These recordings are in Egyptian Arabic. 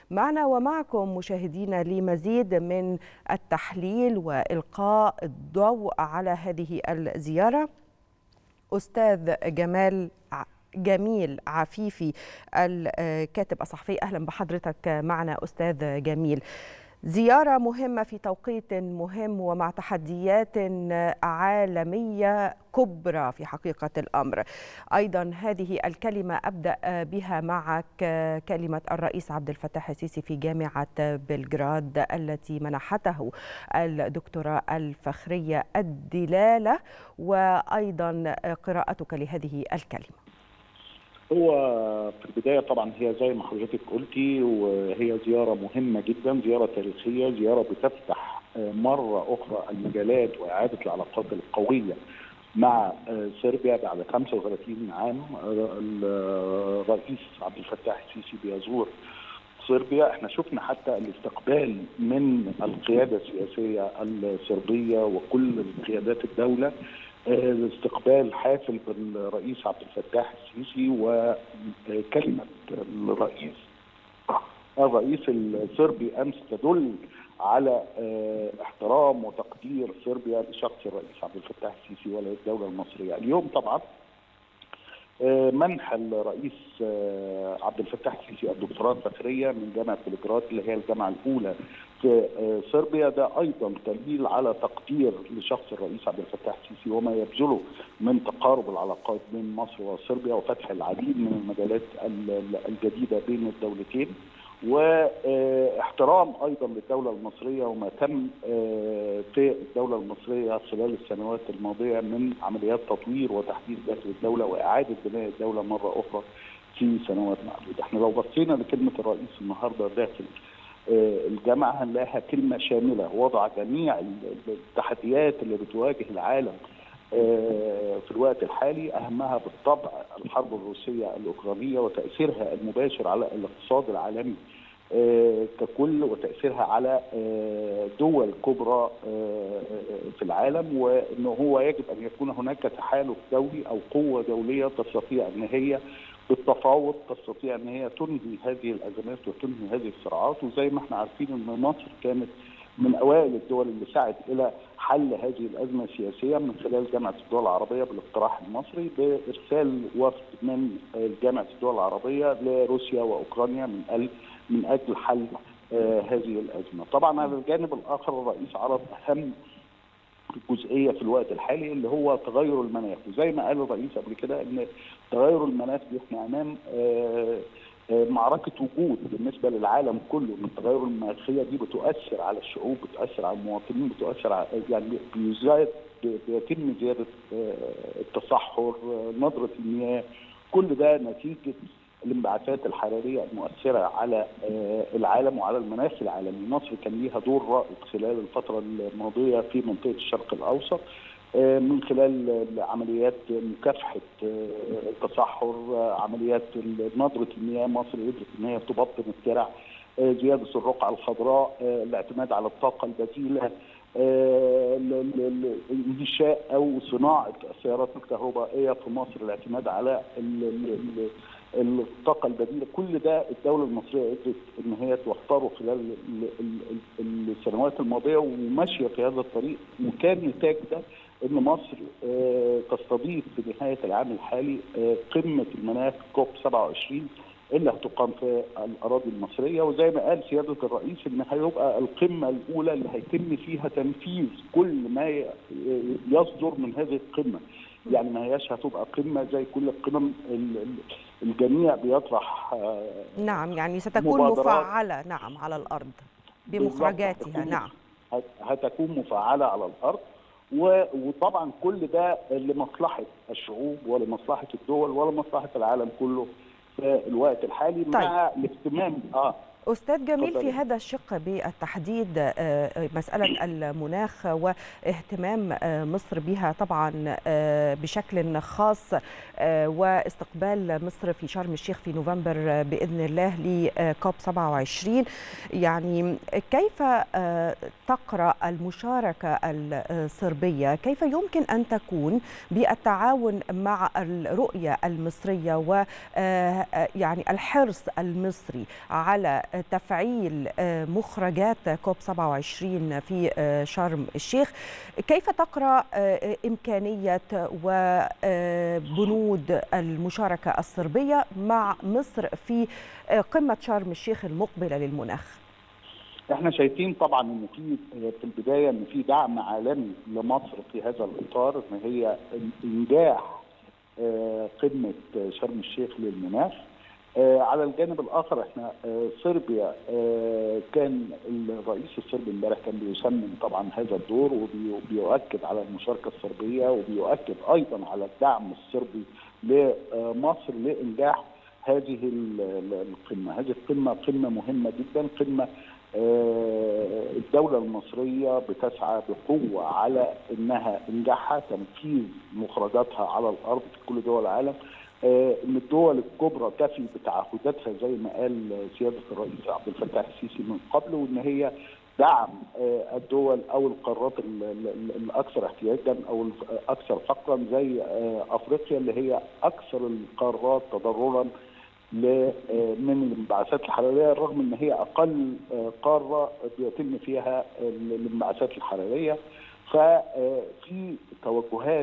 معنا ومعكم مشاهدينا لمزيد من التحليل والإلقاء الضوء على هذه الزيارة أستاذ جمال جميل عفيفي الكاتب الصحفي أهلا بحضرتك معنا أستاذ جميل زيارة مهمة في توقيت مهم ومع تحديات عالمية كبرى في حقيقة الأمر أيضا هذه الكلمة أبدأ بها معك كلمة الرئيس عبد الفتاح السيسي في جامعة بلغراد التي منحته الدكتوراه الفخرية الدلالة وأيضا قراءتك لهذه الكلمة هو في البداية طبعا هي زي ما حضرتك قلتي وهي زيارة مهمة جدا زيارة تاريخية زيارة بتفتح مرة أخرى المجالات وإعادة العلاقات القوية مع صربيا بعد 35 عام الرئيس عبد الفتاح السيسي بيزور صربيا احنا شفنا حتى الاستقبال من القياده السياسيه الصربيه وكل قيادات الدوله استقبال حافل بالرئيس عبد الفتاح السيسي وكلمه الرئيس الرئيس الصربي امس تدل على احترام وتقدير صربيا لشخص الرئيس عبد الفتاح السيسي وللدوله المصريه، اليوم طبعا منح الرئيس عبد الفتاح السيسي الدكتوراه الفخريه من جامعه بلغراد اللي هي الجامعه الاولى في صربيا ده ايضا دليل على تقدير لشخص الرئيس عبد الفتاح السيسي وما يبذله من تقارب العلاقات بين مصر وصربيا وفتح العديد من المجالات الجديده بين الدولتين واحترام ايضا للدوله المصريه وما تم في الدوله المصريه خلال السنوات الماضيه من عمليات تطوير وتحديث داخل الدوله واعاده بناء الدوله مره اخرى في سنوات معدوده، احنا لو بصينا لكلمه الرئيس النهارده داخل الجامعه هنلاقيها كلمه شامله وضع جميع التحديات اللي بتواجه العالم في الوقت الحالي اهمها بالطبع الحرب الروسيه الاوكرانيه وتاثيرها المباشر على الاقتصاد العالمي ككل وتاثيرها على دول كبرى في العالم وان هو يجب ان يكون هناك تحالف دولي او قوه دوليه تستطيع ان هي بالتفاوض تستطيع ان هي تنهي هذه الازمات وتنهي هذه الصراعات وزي ما احنا عارفين ان مصر كانت من اوائل الدول اللي سعت الى حل هذه الازمه السياسيه من خلال جامعه الدول العربيه بالاقتراح المصري بارسال وفد من جامعه الدول العربيه لروسيا واوكرانيا من اجل من اجل حل آه هذه الازمه. طبعا على الجانب الاخر الرئيس عرض اهم جزئيه في الوقت الحالي اللي هو تغير المناخ وزي ما قال الرئيس قبل كده ان تغير المناخ دي احنا امام آه معركه وجود بالنسبه للعالم كله ان التغير المناخيه دي بتؤثر على الشعوب بتؤثر على المواطنين بتؤثر على يعني بيزايد بيتم زياده التصحر نضره المياه كل ده نتيجه الانبعاثات الحراريه المؤثره على العالم وعلى المناخ العالمي، مصر كان ليها دور رائد خلال الفتره الماضيه في منطقه الشرق الاوسط من خلال عمليات مكافحه التصحر، عمليات نضره المياه، مصر قدرت ان هي تبطن الترع، زياده الرقعه الخضراء، الاعتماد على الطاقه البديله، انشاء او صناعه السيارات الكهربائيه في مصر، الاعتماد على الطاقه البديله كل ده الدوله المصريه قدرت ان هي توفره خلال السنوات الماضيه وماشيه في هذا الطريق وكان نتاج ده ان مصر تستضيف في نهايه العام الحالي قمه المناخ كوب 27 اللي هتقام في الاراضي المصريه وزي ما قال سياده الرئيس ان هيبقى القمه الاولى اللي هيتم فيها تنفيذ كل ما يصدر من هذه القمه يعني ما هياش هتبقى قمه زي كل القمم الجميع بيطرح نعم يعني ستكون مفعله نعم على الارض بمخرجاتها نعم هتكون مفعله على الارض وطبعا كل ده لمصلحه الشعوب ولمصلحه الدول ولمصلحه العالم كله في الوقت الحالي طيب. مع الاهتمام اه أستاذ جميل في هذا الشق بالتحديد مسألة المناخ واهتمام مصر بها طبعا بشكل خاص واستقبال مصر في شرم الشيخ في نوفمبر بإذن الله لكوب 27 يعني كيف تقرأ المشاركة الصربية كيف يمكن أن تكون بالتعاون مع الرؤية المصرية و يعني الحرص المصري على وتفعيل مخرجات كوب 27 في شرم الشيخ كيف تقرا امكانيه وبنود المشاركه الصربيه مع مصر في قمه شرم الشيخ المقبله للمناخ احنا شايفين طبعا ان في في البدايه ان في دعم عالمي لمصر في هذا الاطار ان هي انجاح قمه شرم الشيخ للمناخ على الجانب الاخر احنا صربيا كان الرئيس الصربي امبارح كان بيسمم طبعا هذا الدور وبيؤكد على المشاركه الصربيه وبيؤكد ايضا على الدعم الصربي لمصر لانجاح هذه القمه، هذه القمه قمه مهمه جدا، قمه الدولة المصرية بتسعى بقوة على انها انجاحها تنفيذ مخرجاتها على الارض في كل دول العالم ان الدول الكبرى تفي بتعهداتها زي ما قال سيادة الرئيس عبد الفتاح السيسي من قبل وان هي دعم الدول او القارات الاكثر احتياجا او الاكثر فقرا زي افريقيا اللي هي اكثر القارات تضررا من الانبعاثات الحراريه رغم ان هي اقل قاره بيتم فيها الانبعاثات الحراريه ففي توجهات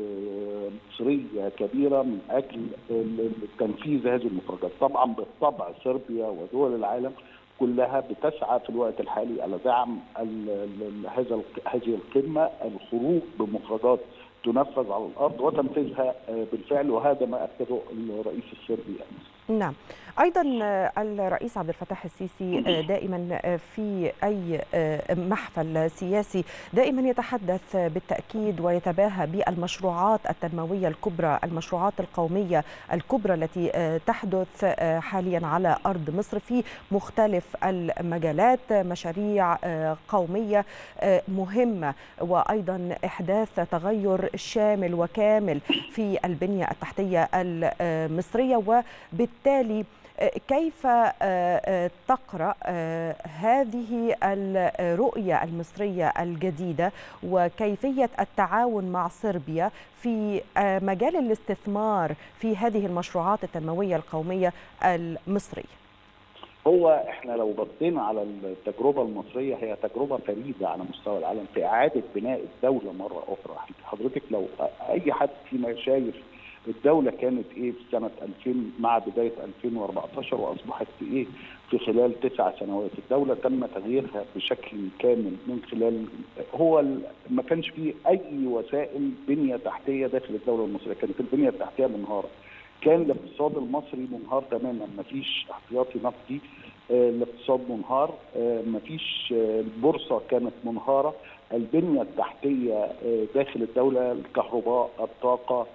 مصريه كبيره من اجل تنفيذ هذه المخرجات طبعا بالطبع صربيا ودول العالم كلها بتسعى في الوقت الحالي على دعم هذا هذه القمه الخروج بمخرجات تنفذ على الارض وتنفيذها بالفعل وهذا ما اكده الرئيس الصربي امس. نعم ايضا الرئيس عبد الفتاح السيسي دائما في اي محفل سياسي دائما يتحدث بالتاكيد ويتباهى بالمشروعات التنمويه الكبرى المشروعات القوميه الكبرى التي تحدث حاليا على ارض مصر في مختلف المجالات مشاريع قوميه مهمه وايضا احداث تغير شامل وكامل في البنيه التحتيه المصريه وبالتالي كيف تقرا هذه الرؤيه المصريه الجديده وكيفيه التعاون مع صربيا في مجال الاستثمار في هذه المشروعات التنمويه القوميه المصريه هو احنا لو بصينا على التجربه المصريه هي تجربه فريده على مستوى العالم في اعاده بناء الدوله مره اخرى حضرتك لو اي حد فينا شايف الدوله كانت ايه في سنه 2000 مع بدايه 2014 واصبحت في ايه في خلال تسع سنوات الدوله تم تغييرها بشكل كامل من خلال هو ما كانش فيه اي وسائل بنيه تحتيه داخل الدوله المصريه كانت البنيه التحتيه منهاره كان الاقتصاد المصري منهار تماما ما فيش احتياطي نفطي الاقتصاد منهار ما فيش البورصه كانت منهاره البنيه التحتيه داخل الدوله الكهرباء الطاقه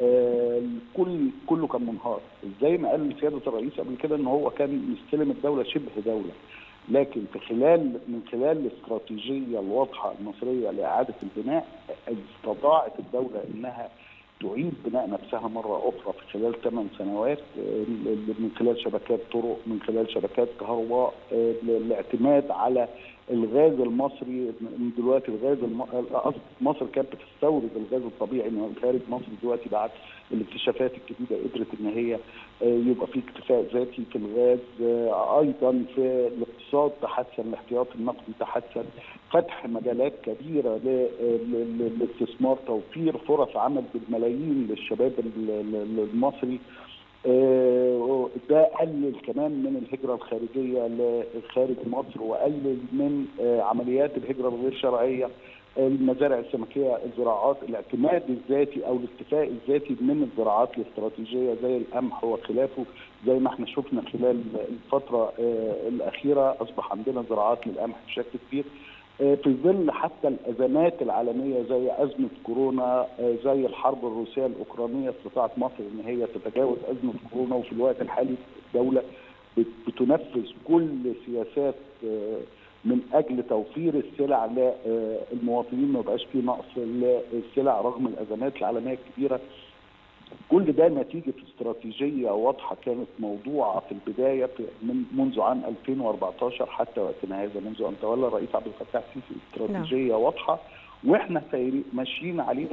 كل كله كان منهار زي ما قال سياده الرئيس قبل كده ان هو كان مستلم الدوله شبه دوله لكن في خلال من خلال الاستراتيجيه الواضحه المصريه لاعاده البناء استطاعت الدوله انها تعيد بناء نفسها مره اخرى في خلال ثمان سنوات من خلال شبكات طرق من خلال شبكات كهرباء الاعتماد على الغاز المصري من دلوقتي الغاز الم... مصر كانت بتستورد الغاز الطبيعي من خارج مصر دلوقتي بعد الاكتشافات الجديده قدرت ان هي يبقى في اكتفاء ذاتي في الغاز ايضا في الاقتصاد تحسن الاحتياط النقدي تحسن فتح مجالات كبيره للاستثمار توفير فرص عمل بالملايين للشباب المصري ده قلل كمان من الهجرة الخارجية لخارج مصر وقلل من عمليات الهجرة الغير شرعية المزارع السمكية الزراعات الاعتماد الذاتي أو الاكتفاء الذاتي من الزراعات الاستراتيجية زي القمح وخلافه زي ما احنا شفنا خلال الفترة الأخيرة أصبح عندنا زراعات للقمح بشكل كبير في ظل حتى الازمات العالميه زي ازمه كورونا زي الحرب الروسيه الاوكرانيه استطاعت مصر ان هي تتجاوز ازمه كورونا وفي الوقت الحالي الدوله بتنفذ كل سياسات من اجل توفير السلع للمواطنين ما يبقاش في نقص للسلع رغم الازمات العالميه الكبيره كل ده نتيجة استراتيجية واضحة كانت موضوعة في البداية من منذ عام 2014 حتى وقتنا هذا منذ أن تولى الرئيس عبد الفتاح السيسي استراتيجية نعم. واضحة واحنا ماشيين عليها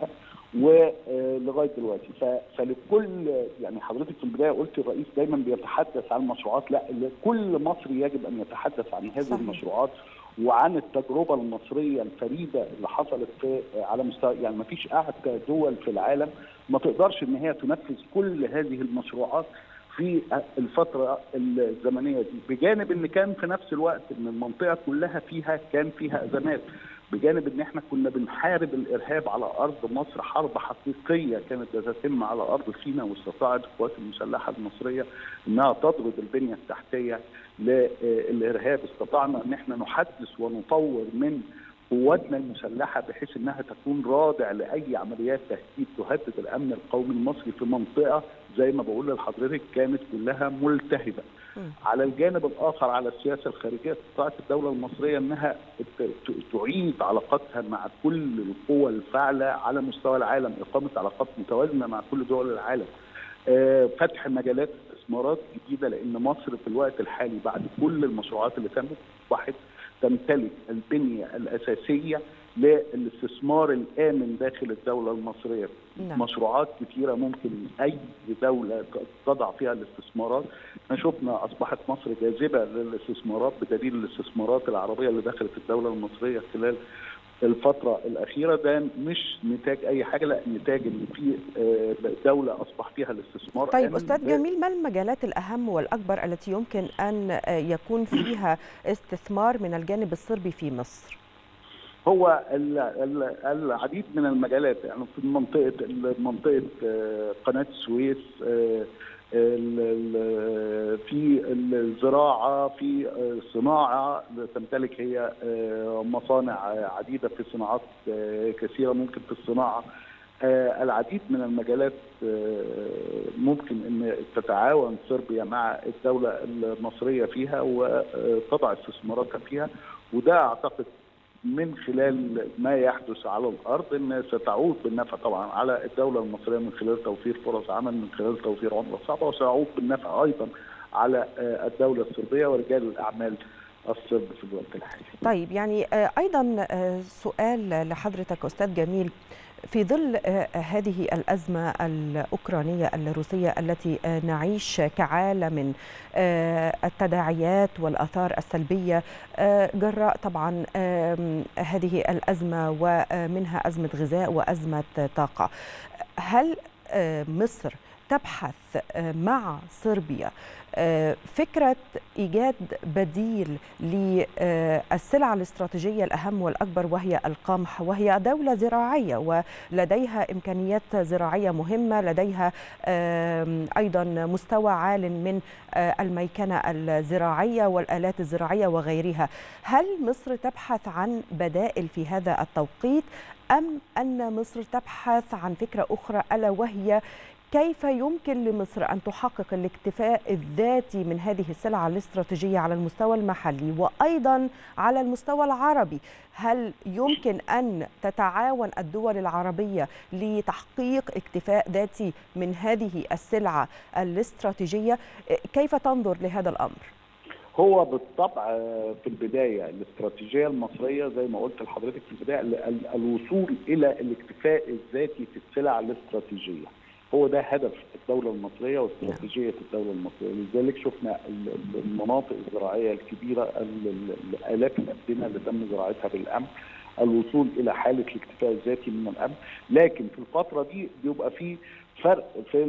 ولغايه دلوقتي فلكل يعني حضرتك في البدايه قلت الرئيس دايما بيتحدث عن المشروعات لا كل مصري يجب ان يتحدث عن هذه صحيح. المشروعات وعن التجربه المصريه الفريده اللي حصلت في على مستوى يعني ما فيش احد دول في العالم ما تقدرش ان هي تنفذ كل هذه المشروعات في الفتره الزمنيه دي بجانب ان كان في نفس الوقت ان المنطقه كلها فيها كان فيها ازمات بجانب ان احنا كنا بنحارب الارهاب على ارض مصر حرب حقيقيه كانت تتم على ارض سيناء واستطاعت القوات المسلحه المصريه انها تضرب البنيه التحتيه للارهاب استطعنا ان احنا نحدث ونطور من قواتنا المسلحه بحيث انها تكون رادع لاي عمليات تهديد تهدد الامن القومي المصري في منطقه زي ما بقول لحضرتك كانت كلها ملتهبه. على الجانب الاخر على السياسه الخارجيه استطاعت الدوله المصريه انها تعيد علاقاتها مع كل القوى الفاعله على مستوى العالم، اقامه علاقات متوازنه مع كل دول العالم. فتح مجالات استثمارات جديده لان مصر في الوقت الحالي بعد كل المشروعات اللي تمت اصبحت تمتلك البنيه الاساسيه للاستثمار الامن داخل الدوله المصريه نعم. مشروعات كثيره ممكن اي دوله تضع فيها الاستثمارات احنا شفنا اصبحت مصر جاذبه للاستثمارات بدليل الاستثمارات العربيه اللي دخلت الدوله المصريه خلال الفترة الأخيرة ده مش نتاج أي حاجة لا نتاج إن في دولة أصبح فيها الاستثمار طيب أستاذ جميل ما المجالات الأهم والأكبر التي يمكن أن يكون فيها استثمار من الجانب الصربي في مصر؟ هو العديد من المجالات يعني في منطقة منطقة قناة السويس في الزراعة في الصناعة تمتلك هي مصانع عديدة في صناعات كثيرة ممكن في الصناعة العديد من المجالات ممكن ان تتعاون صربيا مع الدولة المصرية فيها وتضع استثماراتها فيها وده اعتقد من خلال ما يحدث على الارض ان ستعود بالنفع طبعا على الدوله المصريه من خلال توفير فرص عمل من خلال توفير عمله صعبه وسيعود بالنفع ايضا على الدوله الصربيه ورجال الاعمال الصرب في الوقت الحالي. طيب يعني ايضا سؤال لحضرتك استاذ جميل في ظل هذه الأزمة الأوكرانية الروسية التي نعيش كعالم التداعيات والآثار السلبية جراء طبعا هذه الأزمة ومنها أزمة غذاء وأزمة طاقة هل مصر تبحث مع صربيا فكرة إيجاد بديل للسلعة الاستراتيجية الأهم والأكبر وهي القمح وهي دولة زراعية ولديها إمكانيات زراعية مهمة لديها أيضا مستوى عال من الميكنة الزراعية والآلات الزراعية وغيرها هل مصر تبحث عن بدائل في هذا التوقيت أم أن مصر تبحث عن فكرة أخرى ألا وهي كيف يمكن لمصر أن تحقق الاكتفاء الذاتي من هذه السلعة الاستراتيجية على المستوى المحلي وأيضا على المستوى العربي هل يمكن أن تتعاون الدول العربية لتحقيق اكتفاء ذاتي من هذه السلعة الاستراتيجية كيف تنظر لهذا الأمر؟ هو بالطبع في البدايه الاستراتيجيه المصريه زي ما قلت لحضرتك في البدايه الوصول الى الاكتفاء الذاتي في السلع الاستراتيجيه. هو ده هدف الدولة المصرية واستراتيجية الدولة المصرية لذلك شفنا المناطق الزراعية الكبيرة الآلاف الأبدنة اللي تم زراعتها بالأمن الوصول إلى حالة الاكتفاء الذاتي من الأمن لكن في الفترة دي بيبقى في فرق في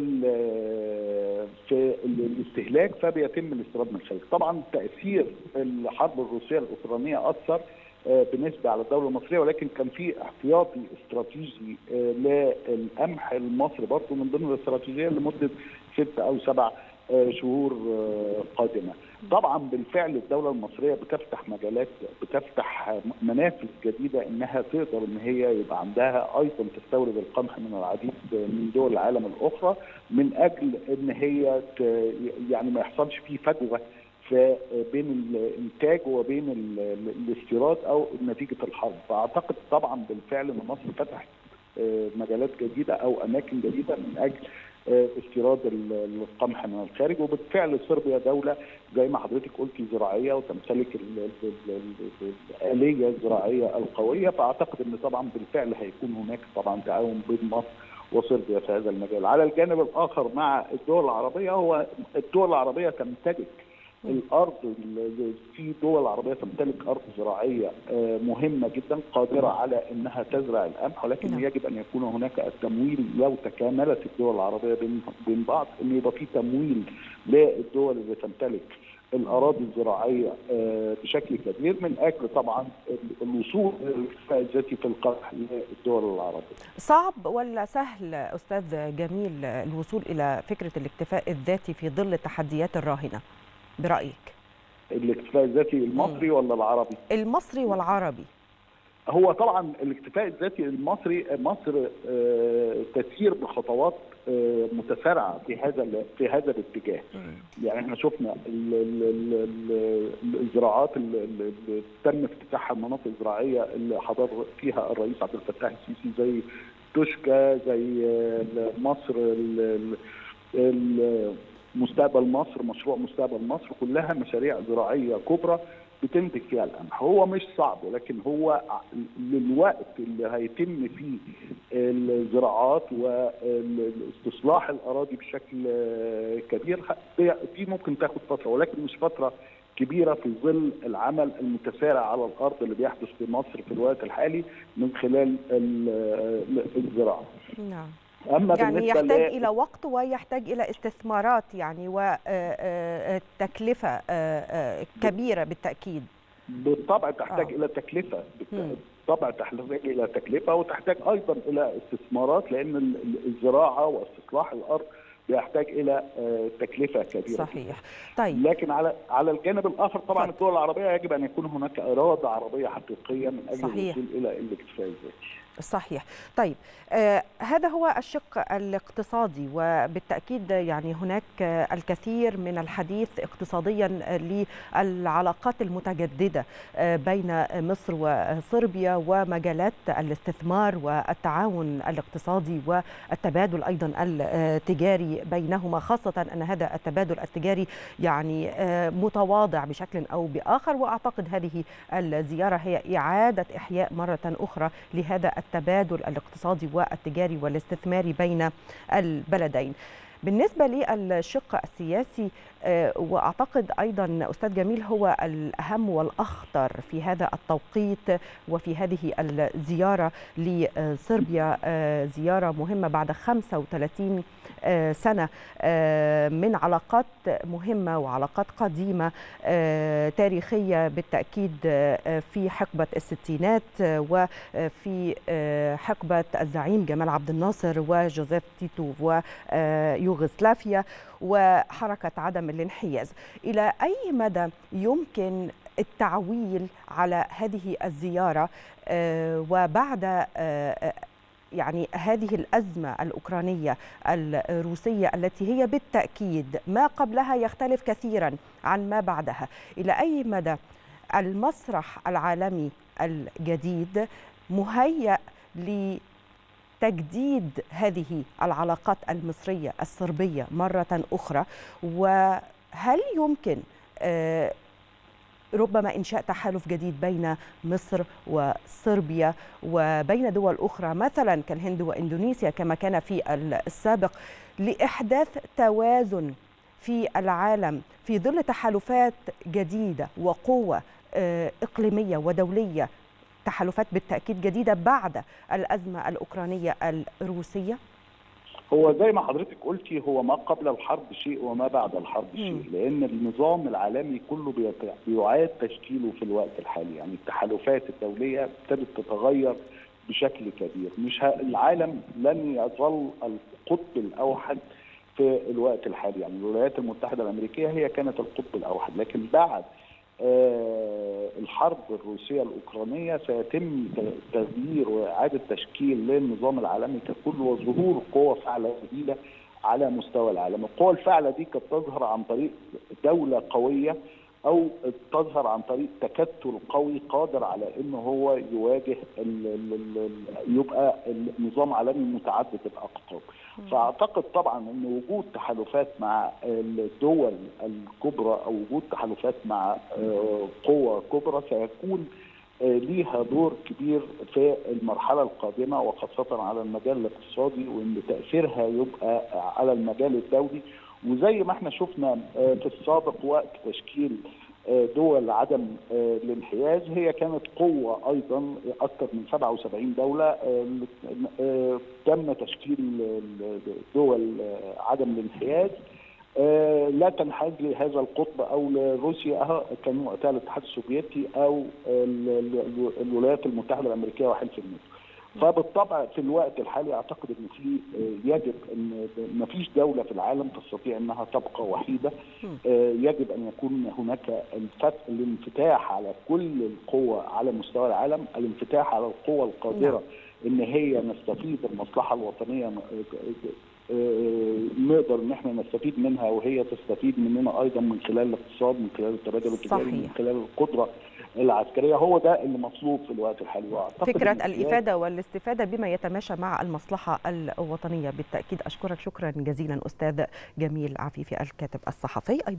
في الاستهلاك فبيتم الاستيراد من الخارج طبعا تاثير الحرب الروسيه الاوكرانيه اثر بالنسبه على الدوله المصريه ولكن كان في احتياطي استراتيجي للقمح المصري برضه من ضمن الاستراتيجيه لمده ست او سبع شهور قادمه. طبعا بالفعل الدوله المصريه بتفتح مجالات بتفتح منافذ جديده انها تقدر ان هي يبقى عندها ايضا تستورد القمح من العديد من دول العالم الاخرى من اجل ان هي يعني ما يحصلش فيه فجوه بين الانتاج وبين الاستيراد او نتيجه الحرب فاعتقد طبعا بالفعل ان مصر فتحت مجالات جديده او اماكن جديده من اجل استيراد القمح من الخارج وبالفعل صربيا دوله زي ما حضرتك قلتي زراعيه وتمتلك الاليه الزراعيه القويه فاعتقد ان طبعا بالفعل هيكون هناك طبعا تعاون بين مصر وصربيا في هذا المجال على الجانب الاخر مع الدول العربيه هو الدول العربيه تمتلك الارض في دول عربيه تمتلك ارض زراعيه مهمه جدا قادره على انها تزرع القمح ولكن نعم. يجب ان يكون هناك التمويل لو تكاملت الدول العربيه بين بعض ان يبقى في تمويل للدول اللي تمتلك الاراضي الزراعيه بشكل كبير من اجل طبعا الوصول للاكتفاء الذاتي في القمح للدول العربيه. صعب ولا سهل استاذ جميل الوصول الى فكره الاكتفاء الذاتي في ظل التحديات الراهنه؟ برايك الاكتفاء الذاتي المصري م. ولا العربي المصري والعربي هو طبعا الاكتفاء الذاتي المصري مصر تسير بخطوات متسارعه في هذا في هذا الاتجاه م. يعني احنا شفنا الزراعات اللي تم افتتاحها المناطق الزراعيه اللي حضر فيها الرئيس عبد الفتاح السيسي زي توشكا زي مصر مستقبل مصر مشروع مستقبل مصر كلها مشاريع زراعيه كبرى بتنتج فيها القمح هو مش صعب ولكن هو للوقت اللي هيتم فيه الزراعات واستصلاح الاراضي بشكل كبير دي ممكن تاخد فتره ولكن مش فتره كبيره في ظل العمل المتسارع على الارض اللي بيحدث في مصر في الوقت الحالي من خلال الزراعه. نعم. أما يعني يحتاج ل... إلى وقت ويحتاج إلى استثمارات يعني وتكلفة كبيرة بالتأكيد بالطبع تحتاج آه. إلى تكلفة بالطبع تحتاج إلى تكلفة وتحتاج أيضا إلى استثمارات لأن الزراعة واستصلاح الأرض بيحتاج الى تكلفه كبيره صحيح طيب لكن على على الجانب الاخر طبعا الدول العربيه يجب ان يكون هناك اراده عربيه حقيقيه من اجل صحيح. الوصول الى الاكتفاء الذاتي صحيح طيب آه هذا هو الشق الاقتصادي وبالتأكيد يعني هناك الكثير من الحديث اقتصاديا للعلاقات المتجددة آه بين مصر وصربيا ومجالات الاستثمار والتعاون الاقتصادي والتبادل أيضا التجاري بينهما خاصة أن هذا التبادل التجاري يعني آه متواضع بشكل أو بآخر وأعتقد هذه الزيارة هي إعادة إحياء مرة أخرى لهذا التبادل الاقتصادي والتجاري والاستثماري بين البلدين بالنسبة للشق السياسي واعتقد ايضا استاذ جميل هو الاهم والاخطر في هذا التوقيت وفي هذه الزياره لصربيا زياره مهمه بعد 35 سنه من علاقات مهمه وعلاقات قديمه تاريخيه بالتاكيد في حقبه الستينات وفي حقبه الزعيم جمال عبد الناصر وجوزيف تيتو ويوغوسلافيا وحركه عدم الانحياز الى اي مدى يمكن التعويل على هذه الزياره وبعد يعني هذه الازمه الاوكرانيه الروسيه التي هي بالتاكيد ما قبلها يختلف كثيرا عن ما بعدها الى اي مدى المسرح العالمي الجديد مهيأ ل تجديد هذه العلاقات المصريه الصربيه مره اخرى وهل يمكن ربما انشاء تحالف جديد بين مصر وصربيا وبين دول اخرى مثلا كالهند واندونيسيا كما كان في السابق لاحداث توازن في العالم في ظل تحالفات جديده وقوه اقليميه ودوليه تحالفات بالتاكيد جديده بعد الازمه الاوكرانيه الروسيه؟ هو زي ما حضرتك قلتي هو ما قبل الحرب شيء وما بعد الحرب شيء لان النظام العالمي كله بيعاد تشكيله في الوقت الحالي يعني التحالفات الدوليه ابتدت تتغير بشكل كبير مش العالم لن يظل القطب الاوحد في الوقت الحالي يعني الولايات المتحده الامريكيه هي كانت القطب الاوحد لكن بعد آه الحرب الروسية الأوكرانية سيتم تغيير وإعادة تشكيل للنظام العالمي ككل وظهور قوة فاعلة جديدة على مستوى العالم القوى الفاعلة دي قد تظهر عن طريق دولة قوية او تظهر عن طريق تكتل قوي قادر على انه هو يواجه ال ال ال يبقى النظام عالمي متعدد الاقطاب. فاعتقد طبعا ان وجود تحالفات مع الدول الكبرى او وجود تحالفات مع قوى كبرى سيكون ليها دور كبير في المرحلة القادمة وخاصة على المجال الاقتصادي وإن تأثيرها يبقى على المجال الدولي وزي ما احنا شفنا في السابق وقت تشكيل دول عدم الانحياز هي كانت قوة أيضا أكثر من 77 دولة تم تشكيل دول عدم الانحياز لا تنحاز لهذا القطب او لروسيا كان وقتها الاتحاد السوفيتي او الولايات المتحده الامريكيه وحلف الناتو. فبالطبع في الوقت الحالي اعتقد ان في يجب ان ما فيش دوله في العالم تستطيع انها تبقى وحيده يجب ان يكون هناك الانفتاح على كل القوى على مستوى العالم الانفتاح على القوى القادره ان هي نستفيد المصلحه الوطنيه نقدر ان احنا نستفيد منها وهي تستفيد مننا ايضا من خلال الاقتصاد من خلال التبادل التجاري من خلال القدره العسكريه هو ده اللي مطلوب في الوقت الحالي واعتقد فكره الافاده والاستفاده بما يتماشى مع المصلحه الوطنيه بالتاكيد اشكرك شكرا جزيلا استاذ جميل عفيفي الكاتب الصحفي